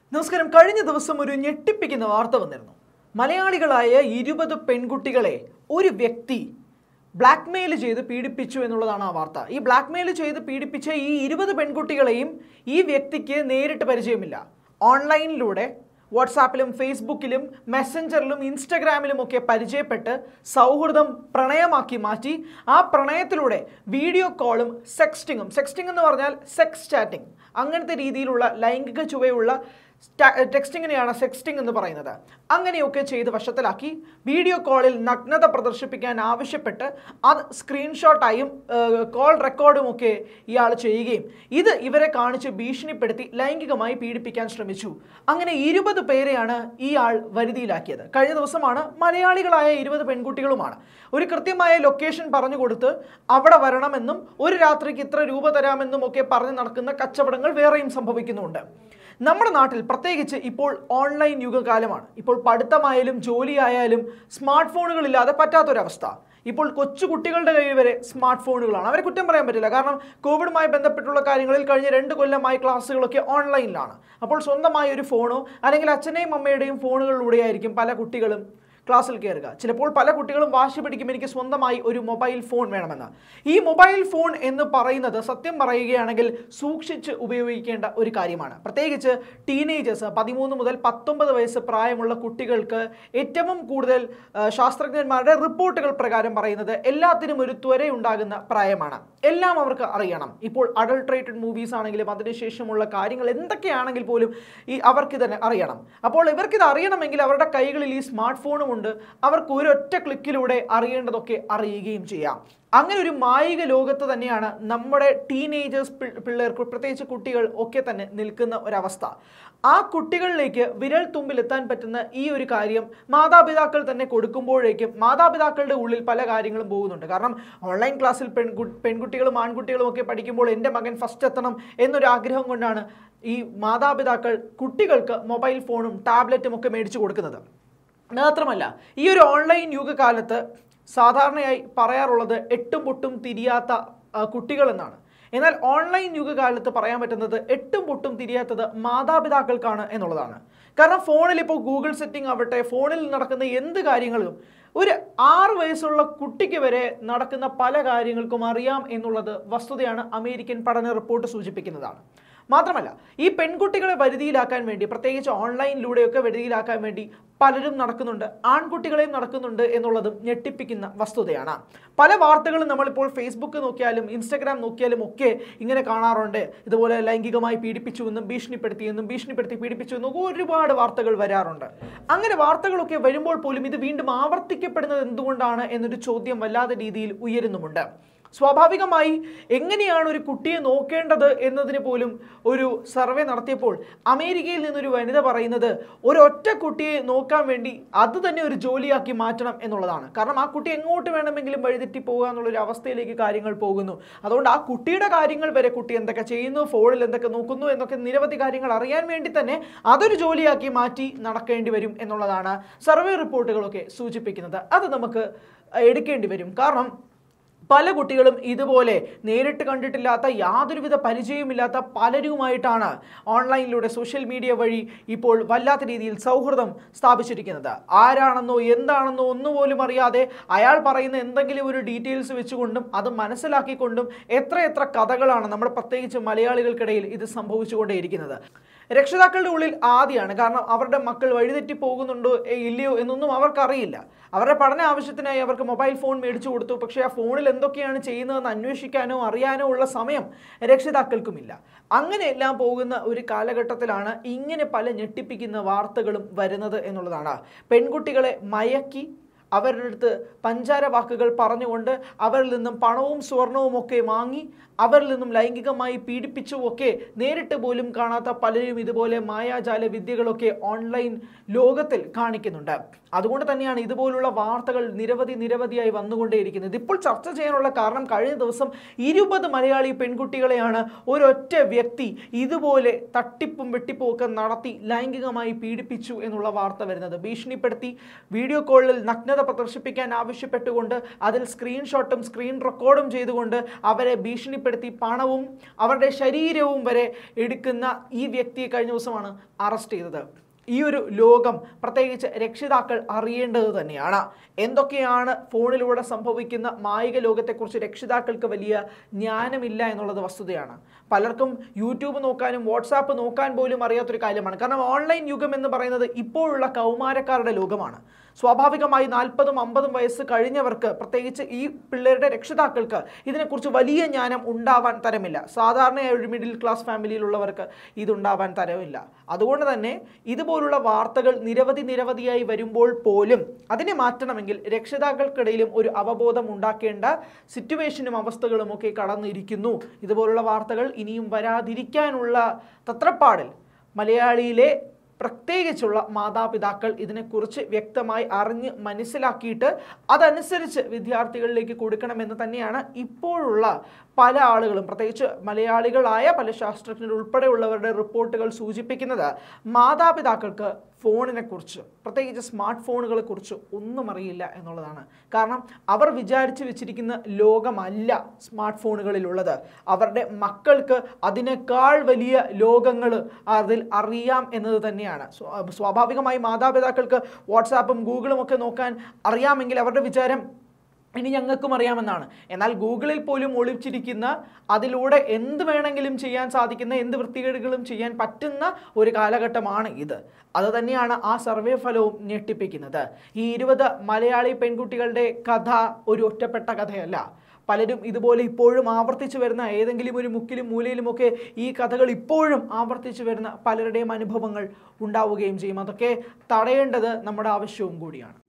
നമസ്കാരം കഴിഞ്ഞ ദിവസം ഒരു ഞെട്ടിപ്പിക്കുന്ന വാർത്ത വന്നിരുന്നു മലയാളികളായ ഇരുപത് പെൺകുട്ടികളെ ഒരു വ്യക്തി ബ്ലാക്ക്മെയിൽ ചെയ്ത് പീഡിപ്പിച്ചു എന്നുള്ളതാണ് ആ വാർത്ത ഈ ബ്ലാക്ക്മെയിൽ ചെയ്ത് പീഡിപ്പിച്ച ഈ ഇരുപത് പെൺകുട്ടികളെയും ഈ വ്യക്തിക്ക് നേരിട്ട് പരിചയമില്ല ഓൺലൈനിലൂടെ വാട്സാപ്പിലും ഫേസ്ബുക്കിലും മെസ്സഞ്ചറിലും ഇൻസ്റ്റഗ്രാമിലും ഒക്കെ പരിചയപ്പെട്ട് സൗഹൃദം പ്രണയമാക്കി മാറ്റി ആ പ്രണയത്തിലൂടെ വീഡിയോ കോളും സെക്സ്റ്റിങ്ങും സെക്സ്റ്റിംഗ് എന്ന് പറഞ്ഞാൽ സെക്സ് ചാറ്റിംഗ് അങ്ങനത്തെ രീതിയിലുള്ള ലൈംഗിക ചുവയുള്ള ടെക്സ്റ്റിങ്ങിനെയാണ് സെക്സ്റ്റിംഗ് എന്ന് പറയുന്നത് അങ്ങനെയൊക്കെ ചെയ്ത് വശത്തിലാക്കി വീഡിയോ കോളിൽ നഗ്നത പ്രദർശിപ്പിക്കാൻ ആവശ്യപ്പെട്ട് അത് സ്ക്രീൻഷോട്ടായും കോൾ റെക്കോർഡും ഒക്കെ ഇയാൾ ചെയ്യുകയും ഇത് ഇവരെ കാണിച്ച് ഭീഷണിപ്പെടുത്തി ലൈംഗികമായി പീഡിപ്പിക്കാൻ ശ്രമിച്ചു അങ്ങനെ ഇരുപത് പേരെയാണ് ഇയാൾ വരുതിയിലാക്കിയത് കഴിഞ്ഞ ദിവസമാണ് മലയാളികളായ ഇരുപത് പെൺകുട്ടികളുമാണ് ഒരു കൃത്യമായ ലൊക്കേഷൻ പറഞ്ഞു കൊടുത്ത് അവിടെ വരണമെന്നും ഒരു രാത്രിക്ക് ഇത്ര രൂപ തരാമെന്നും ഒക്കെ പറഞ്ഞ് നടക്കുന്ന കച്ചവടങ്ങൾ വേറെയും സംഭവിക്കുന്നുണ്ട് നമ്മുടെ നാട്ടിൽ പ്രത്യേകിച്ച് ഇപ്പോൾ ഓൺലൈൻ യുഗകാലമാണ് ഇപ്പോൾ പഠിത്തമായാലും ജോലിയായാലും സ്മാർട്ട് ഫോണുകളില്ലാതെ പറ്റാത്തൊരവസ്ഥ ഇപ്പോൾ കൊച്ചു കുട്ടികളുടെ കയ്യിൽ വരെ സ്മാർട്ട് ഫോണുകളാണ് അവരെ കുറ്റം പറയാൻ പറ്റില്ല കാരണം കോവിഡുമായി ബന്ധപ്പെട്ടുള്ള കാര്യങ്ങളിൽ കഴിഞ്ഞ രണ്ട് കൊല്ലമായി ക്ലാസ്സുകളൊക്കെ ഓൺലൈനിലാണ് അപ്പോൾ സ്വന്തമായ ഒരു ഫോണോ അല്ലെങ്കിൽ അച്ഛനെയും അമ്മയുടെയും ഫോണുകളിലൂടെയായിരിക്കും പല കുട്ടികളും ക്ലാസ്സിൽ കയറുക ചിലപ്പോൾ പല കുട്ടികളും വാശി പിടിക്കും എനിക്ക് സ്വന്തമായി ഒരു മൊബൈൽ ഫോൺ വേണമെന്ന് ഈ മൊബൈൽ ഫോൺ എന്ന് പറയുന്നത് സത്യം പറയുകയാണെങ്കിൽ സൂക്ഷിച്ച് ഉപയോഗിക്കേണ്ട ഒരു കാര്യമാണ് പ്രത്യേകിച്ച് ടീനേജേഴ്സ് പതിമൂന്ന് മുതൽ പത്തൊമ്പത് വയസ്സ് പ്രായമുള്ള കുട്ടികൾക്ക് ഏറ്റവും കൂടുതൽ ആ, ശാസ്ത്രജ്ഞന്മാരുടെ റിപ്പോർട്ടുകൾ പ്രകാരം പറയുന്നത് എല്ലാത്തിനും ഒരു ത്വരയുണ്ടാകുന്ന പ്രായമാണ് എല്ലാം അവർക്ക് അറിയണം ഇപ്പോൾ അഡൾട്രേറ്റഡ് മൂവീസ് ആണെങ്കിലും അതിനുശേഷമുള്ള കാര്യങ്ങൾ എന്തൊക്കെയാണെങ്കിൽ പോലും ഈ അവർക്ക് തന്നെ അറിയണം അപ്പോൾ ഇവർക്കിത് അറിയണമെങ്കിൽ അവരുടെ കൈകളിൽ ഈ സ്മാർട്ട് ഫോണും ഉണ്ട് അവർക്ക് ഒരൊറ്റ ക്ലിക്കിലൂടെ അറിയേണ്ടതൊക്കെ അറിയുകയും ചെയ്യാം അങ്ങനെ ഒരു മായിക ലോകത്ത് തന്നെയാണ് നമ്മുടെ ടീനേജേഴ്സ് പിള്ളേർക്ക് പ്രത്യേകിച്ച് കുട്ടികൾ ഒക്കെ തന്നെ നിൽക്കുന്ന ഒരവസ്ഥ ആ കുട്ടികളിലേക്ക് വിരൽ തുമ്പിലെത്താൻ പറ്റുന്ന ഈ ഒരു കാര്യം മാതാപിതാക്കൾ തന്നെ കൊടുക്കുമ്പോഴേക്കും മാതാപിതാക്കളുടെ ഉള്ളിൽ പല കാര്യങ്ങളും പോകുന്നുണ്ട് കാരണം ഓൺലൈൻ ക്ലാസ്സിൽ പെൺകു പെൺകുട്ടികളും ആൺകുട്ടികളും ഒക്കെ പഠിക്കുമ്പോൾ എൻ്റെ മകൻ ഫസ്റ്റ് എത്തണം എന്നൊരു ആഗ്രഹം കൊണ്ടാണ് ഈ മാതാപിതാക്കൾ കുട്ടികൾക്ക് മൊബൈൽ ഫോണും ടാബ്ലറ്റും ഒക്കെ മേടിച്ചു കൊടുക്കുന്നത് മാത്രമല്ല ഈ ഒരു ഓൺലൈൻ യുഗകാലത്ത് സാധാരണയായി പറയാറുള്ളത് എട്ടും പൊട്ടും തിരിയാത്ത ആ, കുട്ടികളെന്നാണ് എന്നാൽ ഓൺലൈൻ യുഗകാലത്ത് പറയാൻ പറ്റുന്നത് എട്ടും പൊട്ടും തിരിയാത്തത് മാതാപിതാക്കൾക്കാണ് എന്നുള്ളതാണ് കാരണം ഫോണിൽ ഇപ്പോൾ ഗൂഗിൾ സെറ്റിംഗ് ആവട്ടെ ഫോണിൽ നടക്കുന്ന എന്ത് കാര്യങ്ങളും ഒരു ആറ് വയസ്സുള്ള കുട്ടിക്ക് വരെ നടക്കുന്ന പല കാര്യങ്ങൾക്കും അറിയാം എന്നുള്ളത് വസ്തുതയാണ് അമേരിക്കൻ പഠന റിപ്പോർട്ട് സൂചിപ്പിക്കുന്നതാണ് മാത്രമല്ല ഈ പെൺകുട്ടികളെ വരുതിയിലാക്കാൻ വേണ്ടി പ്രത്യേകിച്ച് ഓൺലൈനിലൂടെയൊക്കെ വരുതിയിലാക്കാൻ വേണ്ടി പലരും നടക്കുന്നുണ്ട് ആൺകുട്ടികളെയും നടക്കുന്നുണ്ട് എന്നുള്ളതും ഞെട്ടിപ്പിക്കുന്ന വസ്തുതയാണ് പല വാർത്തകളും നമ്മളിപ്പോൾ ഫേസ്ബുക്ക് നോക്കിയാലും ഇൻസ്റ്റഗ്രാം നോക്കിയാലും ഒക്കെ ഇങ്ങനെ കാണാറുണ്ട് ഇതുപോലെ ലൈംഗികമായി പീഡിപ്പിച്ചു എന്നും ഭീഷണിപ്പെടുത്തിയെന്നും ഭീഷണിപ്പെടുത്തി പീഡിപ്പിച്ചു എന്നും ഒരുപാട് വാർത്തകൾ വരാറുണ്ട് അങ്ങനെ വാർത്തകളൊക്കെ വരുമ്പോൾ പോലും ഇത് വീണ്ടും ആവർത്തിക്കപ്പെടുന്നത് എന്തുകൊണ്ടാണ് എന്നൊരു ചോദ്യം വല്ലാതെ രീതിയിൽ ഉയരുന്നുമുണ്ട് സ്വാഭാവികമായി എങ്ങനെയാണ് ഒരു കുട്ടിയെ നോക്കേണ്ടത് എന്നതിന് പോലും ഒരു സർവേ നടത്തിയപ്പോൾ അമേരിക്കയിൽ നിന്നൊരു വനിത പറയുന്നത് ഒരൊറ്റ കുട്ടിയെ നോക്കാൻ വേണ്ടി അത് തന്നെ ഒരു ജോലിയാക്കി മാറ്റണം എന്നുള്ളതാണ് കാരണം ആ കുട്ടി എങ്ങോട്ട് വേണമെങ്കിലും വഴിതെറ്റി പോകുക എന്നുള്ളൊരു അവസ്ഥയിലേക്ക് കാര്യങ്ങൾ പോകുന്നു അതുകൊണ്ട് ആ കുട്ടിയുടെ കാര്യങ്ങൾ വരെ കുട്ടി എന്തൊക്കെ ചെയ്യുന്നു ഫോണിൽ എന്തൊക്കെ നോക്കുന്നു എന്നൊക്കെ നിരവധി കാര്യങ്ങൾ അറിയാൻ വേണ്ടി തന്നെ അതൊരു ജോലിയാക്കി മാറ്റി നടക്കേണ്ടി വരും എന്നുള്ളതാണ് സർവേ റിപ്പോർട്ടുകളൊക്കെ സൂചിപ്പിക്കുന്നത് അത് നമുക്ക് എടുക്കേണ്ടി വരും കാരണം പല കുട്ടികളും ഇതുപോലെ നേരിട്ട് കണ്ടിട്ടില്ലാത്ത യാതൊരുവിധ പരിചയവുമില്ലാത്ത പലരുമായിട്ടാണ് ഓൺലൈനിലൂടെ സോഷ്യൽ മീഡിയ വഴി ഇപ്പോൾ വല്ലാത്ത രീതിയിൽ സൗഹൃദം സ്ഥാപിച്ചിരിക്കുന്നത് ആരാണെന്നോ എന്താണെന്നോ ഒന്നുപോലും അറിയാതെ അയാൾ പറയുന്ന എന്തെങ്കിലും ഒരു ഡീറ്റെയിൽസ് വെച്ചുകൊണ്ടും അത് മനസ്സിലാക്കിക്കൊണ്ടും എത്ര എത്ര കഥകളാണ് നമ്മുടെ പ്രത്യേകിച്ച് മലയാളികൾക്കിടയിൽ ഇത് സംഭവിച്ചുകൊണ്ടേയിരിക്കുന്നത് രക്ഷിതാക്കളുടെ ഉള്ളിൽ ആദ്യമാണ് കാരണം അവരുടെ മക്കൾ വഴിതെറ്റി പോകുന്നുണ്ടോ ഏ, ഇല്ലയോ എന്നൊന്നും അവർക്കറിയില്ല അവരുടെ പഠന ആവശ്യത്തിനായി അവർക്ക് മൊബൈൽ ഫോൺ മേടിച്ചു കൊടുത്തു പക്ഷേ ആ ഫോണിൽ എന്തൊക്കെയാണ് ചെയ്യുന്നതെന്ന് അന്വേഷിക്കാനോ അറിയാനോ ഉള്ള സമയം രക്ഷിതാക്കൾക്കുമില്ല അങ്ങനെയെല്ലാം പോകുന്ന ഒരു കാലഘട്ടത്തിലാണ് ഇങ്ങനെ പല ഞെട്ടിപ്പിക്കുന്ന വാർത്തകളും വരുന്നത് എന്നുള്ളതാണ് പെൺകുട്ടികളെ മയക്കി അവരുടെ അടുത്ത് പഞ്ചാര വാക്കുകൾ പറഞ്ഞുകൊണ്ട് അവരിൽ നിന്നും പണവും സ്വർണവും ഒക്കെ വാങ്ങി അവരിൽ നിന്നും ലൈംഗികമായി പീഡിപ്പിച്ചുമൊക്കെ നേരിട്ട് പോലും കാണാത്ത പലരും ഇതുപോലെ മായാജാല വിദ്യകളൊക്കെ ഓൺലൈൻ ലോകത്തിൽ കാണിക്കുന്നുണ്ട് അതുകൊണ്ട് തന്നെയാണ് ഇതുപോലുള്ള വാർത്തകൾ നിരവധി നിരവധിയായി വന്നുകൊണ്ടേയിരിക്കുന്നത് ഇപ്പോൾ ചർച്ച ചെയ്യാനുള്ള കാരണം കഴിഞ്ഞ ദിവസം ഇരുപത് മലയാളി പെൺകുട്ടികളെയാണ് ഒരൊറ്റ വ്യക്തി ഇതുപോലെ തട്ടിപ്പും വെട്ടിപ്പും ഒക്കെ നടത്തി ലൈംഗികമായി പീഡിപ്പിച്ചു എന്നുള്ള വാർത്ത വരുന്നത് ഭീഷണിപ്പെടുത്തി വീഡിയോ കോളിൽ നഗ്നത നഗ്നത പ്രദർശിപ്പിക്കാൻ ആവശ്യപ്പെട്ടുകൊണ്ട് അതിൽ സ്ക്രീൻഷോട്ടും സ്ക്രീൻ റെക്കോർഡും ചെയ്തുകൊണ്ട് അവരെ ഭീഷണിപ്പെടുത്തി പണവും അവരുടെ ശരീരവും വരെ എടുക്കുന്ന ഈ വ്യക്തിയെ കഴിഞ്ഞ ദിവസമാണ് അറസ്റ്റ് ചെയ്തത് ഈ ഒരു ലോകം പ്രത്യേകിച്ച് രക്ഷിതാക്കൾ അറിയേണ്ടത് തന്നെയാണ് എന്തൊക്കെയാണ് ഫോണിലൂടെ സംഭവിക്കുന്ന മായിക ലോകത്തെക്കുറിച്ച് രക്ഷിതാക്കൾക്ക് വലിയ ജ്ഞാനമില്ല എന്നുള്ളത് വസ്തുതയാണ് പലർക്കും യൂട്യൂബ് നോക്കാനും വാട്സാപ്പ് നോക്കാൻ പോലും അറിയാത്തൊരു കാര്യമാണ് കാരണം ഓൺലൈൻ യുഗം എന്ന് പറയുന്നത് ഇപ്പോഴുള്ള കൗമാരക്കാരുടെ ലോകമാണ് സ്വാഭാവികമായി നാൽപ്പതും അമ്പതും വയസ്സ് കഴിഞ്ഞവർക്ക് പ്രത്യേകിച്ച് ഈ പിള്ളേരുടെ രക്ഷിതാക്കൾക്ക് ഇതിനെക്കുറിച്ച് വലിയ ജ്ഞാനം ഉണ്ടാവാൻ തരമില്ല സാധാരണയായി ഒരു മിഡിൽ ക്ലാസ് ഫാമിലിയിലുള്ളവർക്ക് ഇതുണ്ടാവാൻ തരമില്ല അതുകൊണ്ട് തന്നെ ഇതുപോലുള്ള വാർത്തകൾ നിരവധി നിരവധിയായി വരുമ്പോൾ പോലും അതിനെ മാറ്റണമെങ്കിൽ രക്ഷിതാക്കൾക്കിടയിലും ഒരു അവബോധം ഉണ്ടാക്കേണ്ട സിറ്റുവേഷനും അവസ്ഥകളും ഒക്കെ കടന്നിരിക്കുന്നു ഇതുപോലുള്ള വാർത്തകൾ ഇനിയും വരാതിരിക്കാനുള്ള തത്രപ്പാടിൽ മലയാളിയിലെ പ്രത്യേകിച്ചുള്ള മാതാപിതാക്കൾ ഇതിനെക്കുറിച്ച് വ്യക്തമായി അറിഞ്ഞ് മനസ്സിലാക്കിയിട്ട് അതനുസരിച്ച് വിദ്യാർത്ഥികളിലേക്ക് കൊടുക്കണമെന്ന് തന്നെയാണ് ഇപ്പോഴുള്ള പല ആളുകളും പ്രത്യേകിച്ച് മലയാളികളായ പല ശാസ്ത്രജ്ഞർ ഉൾപ്പെടെയുള്ളവരുടെ റിപ്പോർട്ടുകൾ സൂചിപ്പിക്കുന്നത് മാതാപിതാക്കൾക്ക് ഫോണിനെ കുറിച്ച് പ്രത്യേകിച്ച് സ്മാർട്ട് ഫോണുകളെ കുറിച്ച് ഒന്നും അറിയില്ല എന്നുള്ളതാണ് കാരണം അവർ വിചാരിച്ചു വെച്ചിരിക്കുന്ന ലോകമല്ല സ്മാർട്ട് ഫോണുകളിലുള്ളത് അവരുടെ മക്കൾക്ക് അതിനേക്കാൾ വലിയ ലോകങ്ങൾ അതിൽ അറിയാം എന്നത് തന്നെയാണ് സ്വാ- സ്വാഭാവികമായി മാതാപിതാക്കൾക്ക് വാട്സാപ്പും ഗൂഗിളും ഒക്കെ നോക്കാൻ അറിയാമെങ്കിൽ അവരുടെ വിചാരം ഇനി ഞങ്ങൾക്കും അറിയാമെന്നാണ് എന്നാൽ ഗൂഗിളിൽ പോലും ഒളിച്ചിരിക്കുന്ന അതിലൂടെ എന്ത് വേണമെങ്കിലും ചെയ്യാൻ സാധിക്കുന്ന എന്ത് വൃത്തികേടുകളും ചെയ്യാൻ പറ്റുന്ന ഒരു കാലഘട്ടമാണ് ഇത് അത് തന്നെയാണ് ആ സർവേ ഫലവും ഞെട്ടിപ്പിക്കുന്നത് ഈ ഇരുപത് മലയാളി പെൺകുട്ടികളുടെ കഥ ഒരു ഒറ്റപ്പെട്ട കഥയല്ല പലരും ഇതുപോലെ ഇപ്പോഴും ആവർത്തിച്ചു വരുന്ന ഏതെങ്കിലും ഒരു മുക്കിലും മൂലയിലുമൊക്കെ ഈ കഥകൾ ഇപ്പോഴും ആവർത്തിച്ചു വരുന്ന പലരുടെയും അനുഭവങ്ങൾ ഉണ്ടാവുകയും ചെയ്യും അതൊക്കെ തടയേണ്ടത് നമ്മുടെ ആവശ്യവും കൂടിയാണ്